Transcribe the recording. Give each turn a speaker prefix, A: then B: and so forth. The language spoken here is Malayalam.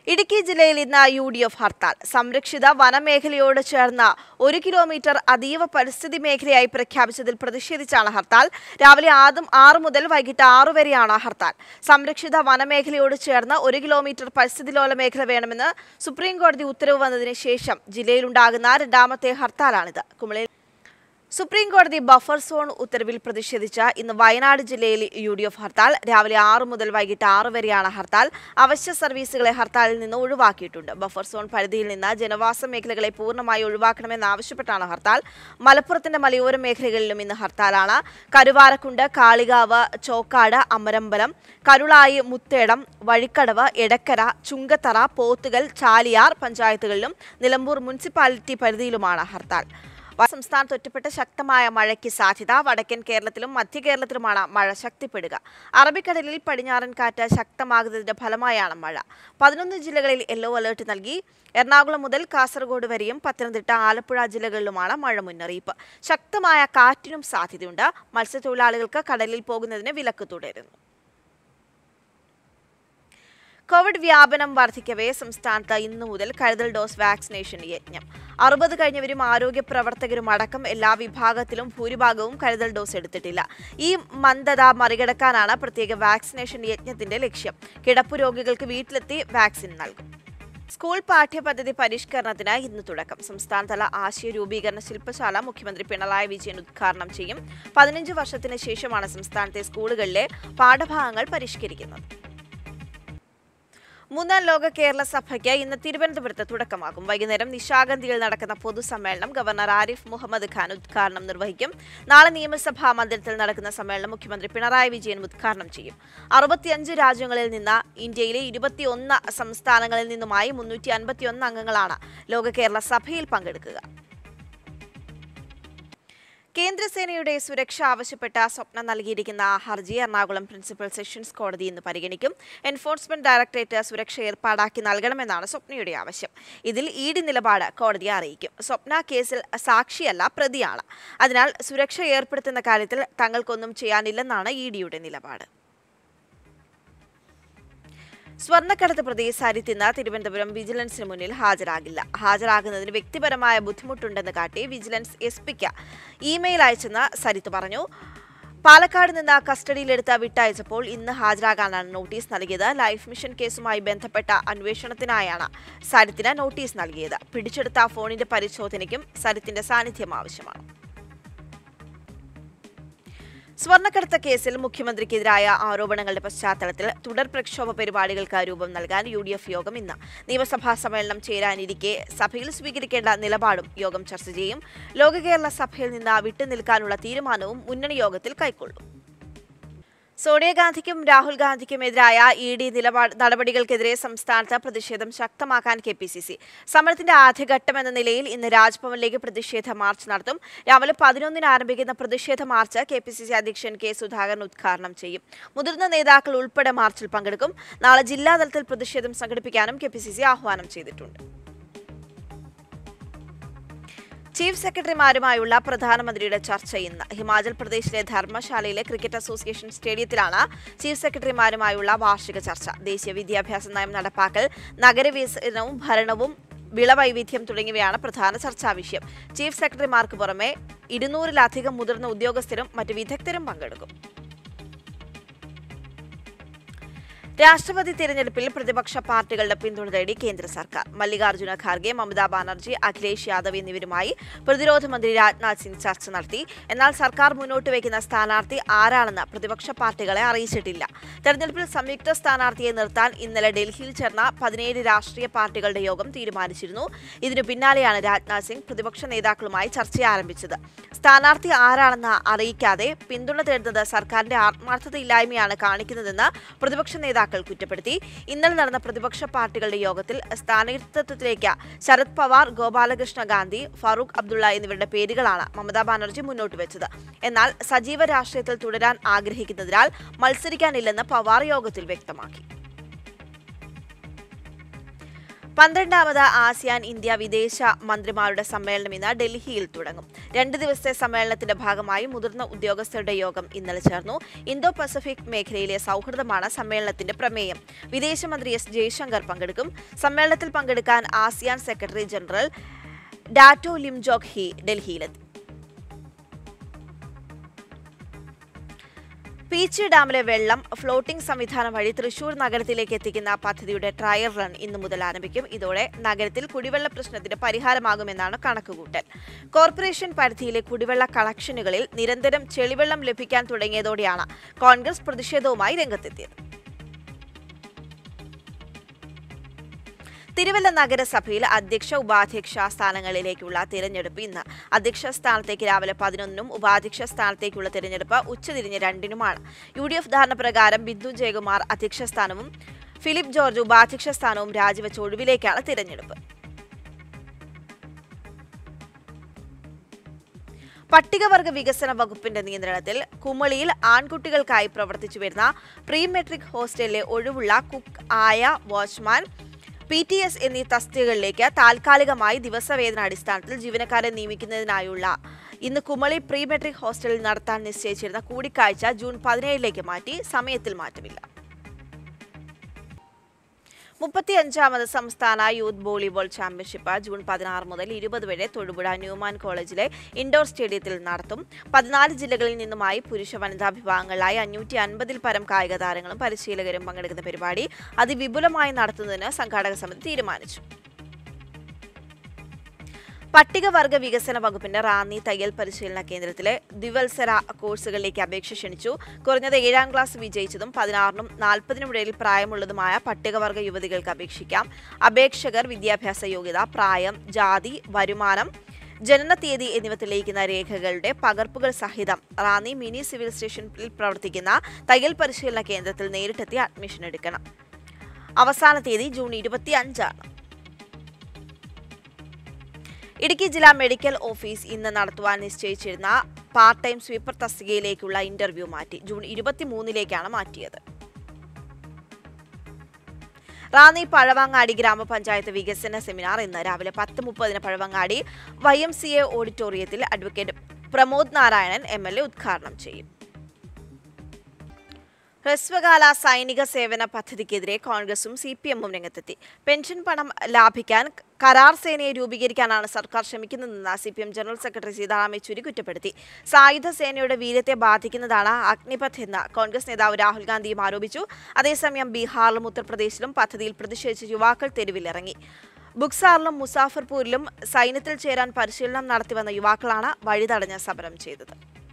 A: ഇടുക്കി ജില്ലയിൽ ഇന്ന് യു ഡി എഫ് ഹർത്താൽ സംരക്ഷിത വനമേഖലയോട് ചേർന്ന ഒരു കിലോമീറ്റർ അതീവ പരിസ്ഥിതി മേഖലയായി പ്രഖ്യാപിച്ചതിൽ പ്രതിഷേധിച്ചാണ് ഹർത്താൽ രാവിലെ ആദ്യം ആറ് മുതൽ വൈകിട്ട് ആറു വരെയാണ് ഹർത്താൽ സംരക്ഷിത വനമേഖലയോട് ചേർന്ന് ഒരു കിലോമീറ്റർ പരിസ്ഥിതി ലോല മേഖല വേണമെന്ന് സുപ്രീം കോടതി ഉത്തരവ് വന്നതിന് ശേഷം ജില്ലയിലുണ്ടാകുന്ന രണ്ടാമത്തെ ഹർത്താലാണിത് കുമളിയിൽ സുപ്രീം കോടതി ബഫർ സോൺ ഉത്തരവിൽ പ്രതിഷേധിച്ച ഇന്ന് വയനാട് ജില്ലയിൽ യു ഡി എഫ് ഹർത്താൽ രാവിലെ ആറ് മുതൽ വൈകിട്ട് ആറ് വരെയാണ് ഹർത്താൽ അവശ്യ സർവീസുകളെ ഹർത്താലിൽ നിന്ന് ഒഴിവാക്കിയിട്ടുണ്ട് ബഫർ സോൺ പരിധിയിൽ നിന്ന് ജനവാസ മേഖലകളെ പൂർണ്ണമായി ഒഴിവാക്കണമെന്നാവശ്യപ്പെട്ടാണ് ഹർത്താൽ മലപ്പുറത്തിന്റെ മലയോര മേഖലകളിലും ഇന്ന് ഹർത്താലാണ് കരുവാരക്കുണ്ട് കാളികാവ് ചോക്കാട് അമരമ്പലം കരുളായി മുത്തേടം വഴിക്കടവ് എടക്കര ചുങ്കത്തറ പോത്തുകൽ ചാലിയാർ പഞ്ചായത്തുകളിലും നിലമ്പൂർ മുനിസിപ്പാലിറ്റി പരിധിയിലുമാണ് ഹർത്താൽ വ- സംസ്ഥാനത്ത് ഒറ്റപ്പെട്ട ശക്തമായ മഴയ്ക്ക് സാധ്യത വടക്കൻ കേരളത്തിലും മധ്യ കേരളത്തിലുമാണ് മഴ ശക്തിപ്പെടുക അറബിക്കടലിൽ പടിഞ്ഞാറൻ കാറ്റ് ശക്തമാകുന്നതിന്റെ ഫലമായാണ് മഴ പതിനൊന്ന് ജില്ലകളിൽ യെല്ലോ അലേർട്ട് നൽകി എറണാകുളം മുതൽ കാസർഗോഡ് വരെയും പത്തനംതിട്ട ആലപ്പുഴ ജില്ലകളിലുമാണ് മഴ മുന്നറിയിപ്പ് ശക്തമായ കാറ്റിനും സാധ്യതയുണ്ട് മത്സ്യത്തൊഴിലാളികൾക്ക് കടലിൽ പോകുന്നതിന് വിലക്ക് തുടരുന്നു കോവിഡ് വ്യാപനം വർദ്ധിക്കവേ സംസ്ഥാനത്ത് ഇന്നു മുതൽ കരുതൽ ഡോസ് വാക്സിനേഷൻ യജ്ഞം അറുപത് കഴിഞ്ഞവരും ആരോഗ്യ പ്രവർത്തകരും അടക്കം എല്ലാ വിഭാഗത്തിലും ഭൂരിഭാഗവും കരുതൽ ഡോസ് എടുത്തിട്ടില്ല ഈ മന്ദത മറികടക്കാനാണ് പ്രത്യേക വാക്സിനേഷൻ യജ്ഞത്തിന്റെ ലക്ഷ്യം കിടപ്പു രോഗികൾക്ക് വീട്ടിലെത്തി വാക്സിൻ നൽകും സ്കൂൾ പാഠ്യപദ്ധതി പരിഷ്കരണത്തിന് ഇന്ന് തുടക്കം സംസ്ഥാനതല ആശയ രൂപീകരണ ശില്പശാല മുഖ്യമന്ത്രി പിണറായി വിജയൻ ഉദ്ഘാടനം ചെയ്യും പതിനഞ്ച് വർഷത്തിന് ശേഷമാണ് സംസ്ഥാനത്തെ സ്കൂളുകളിലെ പാഠഭാഗങ്ങൾ പരിഷ്കരിക്കുന്നത് മൂന്നാം ലോക കേരള സഭയ്ക്ക് ഇന്ന് തിരുവനന്തപുരത്ത് തുടക്കമാകും വൈകുന്നേരം നിശാഗന്ധിയിൽ നടക്കുന്ന പൊതുസമ്മേളനം ഗവർണർ ആരിഫ് മുഹമ്മദ് ഖാൻ ഉദ്ഘാടനം നിർവഹിക്കും നാളെ നിയമസഭാ മന്ദിരത്തിൽ നടക്കുന്ന സമ്മേളനം മുഖ്യമന്ത്രി പിണറായി വിജയൻ ഉദ്ഘാടനം ചെയ്യും അറുപത്തിയഞ്ച് രാജ്യങ്ങളിൽ നിന്ന് ഇന്ത്യയിലെ ഇരുപത്തിയൊന്ന് സംസ്ഥാനങ്ങളിൽ നിന്നുമായി മുന്നൂറ്റി അൻപത്തിയൊന്ന് അംഗങ്ങളാണ് ലോക കേരള സഭയിൽ പങ്കെടുക്കുക കേന്ദ്രസേനയുടെ സുരക്ഷ ആവശ്യപ്പെട്ട സ്വപ്ന നൽകിയിരിക്കുന്ന ഹർജി എറണാകുളം പ്രിൻസിപ്പൽ സെഷൻസ് കോടതി ഇന്ന് പരിഗണിക്കും എൻഫോഴ്സ്മെന്റ് ഡയറക്ടറേറ്റ് സുരക്ഷ ഏർപ്പാടാക്കി നൽകണമെന്നാണ് സ്വപ്നയുടെ ആവശ്യം ഇതിൽ ഇ ഡി നിലപാട് കോടതിയെ അറിയിക്കും സ്വപ്ന കേസിൽ സാക്ഷിയല്ല പ്രതിയാണ് അതിനാൽ സുരക്ഷ ഏർപ്പെടുത്തുന്ന കാര്യത്തിൽ തങ്ങൾക്കൊന്നും ചെയ്യാനില്ലെന്നാണ് ഇ ഡിയുടെ നിലപാട് സ്വർണ്ണക്കടത്ത് പ്രതി സരിത്ത് ഇന്ന് തിരുവനന്തപുരം വിജിലൻസിന് മുന്നിൽ ഹാജരാകില്ല ഹാജരാകുന്നതിന് വ്യക്തിപരമായ ബുദ്ധിമുട്ടുണ്ടെന്ന് കാട്ടി വിജിലൻസ് എസ് പിക്ക് ഇമെയിൽ അയച്ചെന്ന് സരിത്ത് പറഞ്ഞു പാലക്കാട് നിന്ന് കസ്റ്റഡിയിലെടുത്ത് വിട്ടയച്ചപ്പോൾ ഇന്ന് ഹാജരാകാനാണ് നോട്ടീസ് നൽകിയത് ലൈഫ് മിഷൻ കേസുമായി ബന്ധപ്പെട്ട അന്വേഷണത്തിനായാണ് സരിത്തിന് നോട്ടീസ് നൽകിയത് പിടിച്ചെടുത്ത ഫോണിന്റെ പരിശോധനയ്ക്കും സരിത്തിന്റെ സാന്നിധ്യം ആവശ്യമാണ് സ്വർണ്ണക്കടത്ത് കേസിൽ മുഖ്യമന്ത്രിക്കെതിരായ ആരോപണങ്ങളുടെ പശ്ചാത്തലത്തിൽ തുടർ പ്രക്ഷോഭ പരിപാടികൾക്ക് രൂപം നൽകാൻ യു ഡി എഫ് യോഗം ഇന്ന് നിയമസഭാ സമ്മേളനം ചേരാനിരിക്കെ സഭയിൽ സ്വീകരിക്കേണ്ട നിലപാടും യോഗം ചർച്ച ചെയ്യും ലോക കേരള സഭയിൽ നിന്ന് വിട്ടുനിൽക്കാനുള്ള തീരുമാനവും മുന്നണി യോഗത്തിൽ കൈക്കൊള്ളും സോണിയാഗാന്ധിക്കും രാഹുൽ ഗാന്ധിക്കുമെതിരായ ഇ ഡി നിലപാട് നടപടികൾക്കെതിരെ സംസ്ഥാനത്ത് പ്രതിഷേധം ശക്തമാക്കാൻ കെ പി സി സി സമരത്തിന്റെ ആദ്യഘട്ടം എന്ന നിലയിൽ ഇന്ന് രാജ്ഭവനിലേക്ക് പ്രതിഷേധ മാർച്ച് നടത്തും രാവിലെ പതിനൊന്നിന് ആരംഭിക്കുന്ന പ്രതിഷേധ march K P C C അധ്യക്ഷൻ കെ സുധാകരൻ ഉദ്ഘാടനം ചെയ്യും മുതിർന്ന നേതാക്കൾ ഉൾപ്പെടെ മാർച്ചിൽ പങ്കെടുക്കും നാളെ ജില്ലാതലത്തിൽ പ്രതിഷേധം സംഘടിപ്പിക്കാനും കെ പി സി സി ആഹ്വാനം ചെയ്തിട്ടുണ്ട് ചീഫ് സെക്രട്ടറിമാരുമായുള്ള പ്രധാനമന്ത്രിയുടെ ചർച്ച ഇന്ന് ഹിമാചൽ പ്രദേശിലെ ധർമ്മശാലയിലെ ക്രിക്കറ്റ് അസോസിയേഷൻ സ്റ്റേഡിയത്തിലാണ് ചീഫ് സെക്രട്ടറിമാരുമായുള്ള വാർഷിക ചർച്ച ദേശീയ വിദ്യാഭ്യാസ നയം നടപ്പാക്കൽ നഗരവികസനവും ഭരണവും വിളവൈവിധ്യം തുടങ്ങിയവയാണ് പ്രധാന ചർച്ചാ വിഷയം ചീഫ് സെക്രട്ടറിമാർക്ക് പുറമെ ഇരുന്നൂറിലധികം മുതിർന്ന ഉദ്യോഗസ്ഥരും മറ്റ് വിദഗ്ധരും പങ്കെടുക്കും രാഷ്ട്രപതി തിരഞ്ഞെടുപ്പിൽ പ്രതിപക്ഷ പാർട്ടികളുടെ പിന്തുണ തേടി കേന്ദ്ര സർക്കാർ മല്ലികാർജ്ജുന ഖാർഗെ മമതാ ബാനർജി അഖിലേഷ് യാദവ് എന്നിവരുമായി പ്രതിരോധ മന്ത്രി രാജ്നാഥ് സിംഗ് ചർച്ച നടത്തി എന്നാൽ സർക്കാർ മുന്നോട്ട് വയ്ക്കുന്ന സ്ഥാനാർത്ഥി ആരാണെന്ന് പ്രതിപക്ഷ പാർട്ടികളെ അറിയിച്ചിട്ടില്ല തെരഞ്ഞെടുപ്പിൽ സംയുക്ത സ്ഥാനാർത്ഥിയെ നിർത്താൻ ഇന്നലെ ഡൽഹിയിൽ ചേർന്ന പതിനേഴ് രാഷ്ട്രീയ പാർട്ടികളുടെ യോഗം തീരുമാനിച്ചിരുന്നു ഇതിനു പിന്നാലെയാണ് രാജ്നാഥ് സിംഗ് പ്രതിപക്ഷ നേതാക്കളുമായി ചർച്ച ആരംഭിച്ചത് സ്ഥാനാർത്ഥി ആരാണെന്ന് അറിയിക്കാതെ പിന്തുണ തേടുന്നത് സർക്കാരിന്റെ ആത്മാർത്ഥതയില്ലായ്മയാണ് കാണിക്കുന്നതെന്ന് പ്രതിപക്ഷ നേതാക്കൾ കുറ്റപ്പെടുത്തി ഇന്നലെ നടന്ന പ്രതിപക്ഷ പാർട്ടികളുടെ യോഗത്തിൽ സ്ഥാനാർത്ഥിത്വത്തിലേക്ക് ശരത് പവാർ ഗോപാലകൃഷ്ണ ഗാന്ധി ഫാറൂഖ് അബ്ദുള്ള എന്നിവരുടെ പേരുകളാണ് മമതാ ബാനർജി മുന്നോട്ട് വെച്ചത് എന്നാൽ സജീവ രാഷ്ട്രീയത്തിൽ തുടരാൻ ആഗ്രഹിക്കുന്നതിനാൽ മത്സരിക്കാനില്ലെന്ന് പവാർ യോഗത്തിൽ വ്യക്തമാക്കി പന്ത്രണ്ടാമത് ആസിയാൻ ഇന്ത്യ വിദേശ മന്ത്രിമാരുടെ സമ്മേളനം ഇന്ന് ഡൽഹിയിൽ തുടങ്ങും രണ്ട് ദിവസത്തെ സമ്മേളനത്തിന്റെ ഭാഗമായി മുതിർന്ന ഉദ്യോഗസ്ഥരുടെ യോഗം ഇന്നലെ ചേർന്നു ഇന്തോ പസഫിക് മേഖലയിലെ സൗഹൃദമാണ് സമ്മേളനത്തിന്റെ പ്രമേയം വിദേശമന്ത്രി എസ് ജയശങ്കർ പങ്കെടുക്കും സമ്മേളനത്തിൽ പങ്കെടുക്കാൻ ASEAN secretary general Dato Lim Jock Hoi ഡൽഹിയിലെത്തി പീച്ചി ഡാമിലെ വെള്ളം ഫ്ലോട്ടിംഗ് സംവിധാനം വഴി തൃശൂർ നഗരത്തിലേക്ക് എത്തിക്കുന്ന പദ്ധതിയുടെ ട്രയൽ റൺ ഇന്നു മുതൽ ആരംഭിക്കും ഇതോടെ നഗരത്തിൽ കുടിവെള്ള പ്രശ്നത്തിന് പരിഹാരമാകുമെന്നാണ് കണക്കുകൂട്ടൽ കോർപ്പറേഷൻ പരിധിയിലെ കുടിവെള്ള കളക്ഷനുകളിൽ നിരന്തരം ചെളിവെള്ളം ലഭിക്കാൻ തുടങ്ങിയതോടെയാണ് കോൺഗ്രസ് പ്രതിഷേധവുമായി രംഗത്തെത്തിയത് തിരുവല്ല നഗരസഭയിൽ അധ്യക്ഷ ഉപാധ്യക്ഷ സ്ഥാനങ്ങളിലേക്കുള്ള തിരഞ്ഞെടുപ്പ് ഇന്ന് അധ്യക്ഷ സ്ഥാനത്തേക്ക് രാവിലെ പതിനൊന്നിനും ഉപാധ്യക്ഷ സ്ഥാനത്തേക്കുള്ള തിരഞ്ഞെടുപ്പ് ഉച്ചതിരിഞ്ഞ് രണ്ടിനുമാണ് യു ഡി എഫ് ധാരണപ്രകാരം ബിന്ദു ജയകുമാർ അധ്യക്ഷ സ്ഥാനവും ഫിലിപ്പ് ജോർജ് ഉപാധ്യക്ഷ സ്ഥാനവും രാജിവെച്ച ഒഴിവിലേക്കാണ് തിരഞ്ഞെടുപ്പ് പട്ടികവർഗ വികസന വകുപ്പിന്റെ നിയന്ത്രണത്തിൽ കുമളിയിൽ ആൺകുട്ടികൾക്കായി പ്രവർത്തിച്ചു വരുന്ന പ്രീ മെട്രിക് ഹോസ്റ്റലിലെ ഒഴിവുള്ള കുക്ക് ആയ വാച്ച്മാൻ പി ടി എസ് എന്നീ തസ്തികകളിലേക്ക് താൽക്കാലികമായി ദിവസവേതന അടിസ്ഥാനത്തിൽ ജീവനക്കാരെ നിയമിക്കുന്നതിനായുള്ള ഇന്ന് കുമളി പ്രീ മെട്രിക് ഹോസ്റ്റലിൽ നടത്താൻ നിശ്ചയിച്ചിരുന്ന കൂടിക്കാഴ്ച ജൂൺ പതിനേഴിലേക്ക് മാറ്റി സമയത്തിൽ മാറ്റമില്ല മുപ്പത്തിയഞ്ചാമത് സംസ്ഥാന യൂത്ത് വോളിബോൾ ചാമ്പ്യൻഷിപ്പ് ജൂൺ പതിനാറ് മുതൽ ഇരുപത് വരെ തൊടുപുഴ ന്യൂമാൻ കോളേജിലെ ഇൻഡോർ സ്റ്റേഡിയത്തിൽ നടത്തും പതിനാല് ജില്ലകളിൽ നിന്നുമായി പുരുഷ വനിതാ വിഭാഗങ്ങളിലായി അഞ്ഞൂറ്റി അൻപതിൽ പരം കായിക താരങ്ങളും പരിശീലകരും പങ്കെടുക്കുന്ന പരിപാടി അതിവിപുലമായി നടത്തുന്നതിന് സംഘാടക സമിതി തീരുമാനിച്ചു പട്ടികവർഗ വികസന വകുപ്പിന്റെ റാന്നി തയ്യൽ പരിശീലന കേന്ദ്രത്തിലെ ദ്വിവത്സര കോഴ്സുകളിലേക്ക് അപേക്ഷ ക്ഷണിച്ചു കുറഞ്ഞത് ഏഴാം ക്ലാസ് വിജയിച്ചതും പതിനാറിനും നാൽപ്പതിനും ഇടയിൽ പ്രായമുള്ളതുമായ പട്ടികവർഗ യുവതികൾക്ക് അപേക്ഷിക്കാം അപേക്ഷകർ വിദ്യാഭ്യാസ യോഗ്യത പ്രായം ജാതി വരുമാനം ജനനത്തീയതി എന്നിവ തെളിയിക്കുന്ന രേഖകളുടെ പകർപ്പുകൾ സഹിതം റാന്നി മിനി സിവിൽ സ്റ്റേഷനിൽ പ്രവർത്തിക്കുന്ന തയ്യൽ പരിശീലന കേന്ദ്രത്തിൽ നേരിട്ടെത്തി അഡ്മിഷൻ എടുക്കണം അവസാന തീയതി ജൂൺ ഇരുപത്തി അഞ്ചാണ് ഇടുക്കി ജില്ലാ മെഡിക്കൽ ഓഫീസ് ഇന്ന് നടത്തുവാൻ നിശ്ചയിച്ചിരുന്ന പാർട്ട് ടൈം സ്വീപ്പർ തസ്തികയിലേക്കുള്ള ഇന്റർവ്യൂ മാറ്റി ജൂൺ ഇരുപത്തിമൂന്നിലേക്കാണ് മാറ്റിയത് റാന്നി പഴവങ്ങാടി ഗ്രാമപഞ്ചായത്ത് വികസന സെമിനാർ ഇന്ന് രാവിലെ പത്ത് മുപ്പതിന് Pazhavangadi Y M C A ഓഡിറ്റോറിയത്തിൽ advocate Pramod Narayanan M L A ഉദ്ഘാടനം ചെയ്യും ഹ്രസ്വകാല സൈനിക സേവന പദ്ധതിക്കെതിരെ കോൺഗ്രസും സി പി എമ്മും രംഗത്തെത്തി പെൻഷൻ പണം ലാഭിക്കാൻ കരാർ സേനയെ രൂപീകരിക്കാനാണ് സർക്കാർ ശ്രമിക്കുന്നതെന്ന് C P M general secretary Sitaram Yechury കുറ്റപ്പെടുത്തി സായുധ സേനയുടെ വീര്യത്തെ ബാധിക്കുന്നതാണ് അഗ്നിപഥ് എന്ന് കോൺഗ്രസ് നേതാവ് രാഹുൽ ഗാന്ധിയും ആരോപിച്ചു അതേസമയം ബീഹാറിലും ഉത്തർപ്രദേശിലും പദ്ധതിയിൽ പ്രതിഷേധിച്ച് യുവാക്കൾ തെരുവിലിറങ്ങി ബുക്സാറിലും മുസാഫർപൂരിലും സൈന്യത്തിൽ ചേരാൻ പരിശീലനം നടത്തിവന്ന യുവാക്കളാണ് വഴിതടഞ്ഞ് സമരം ചെയ്തത്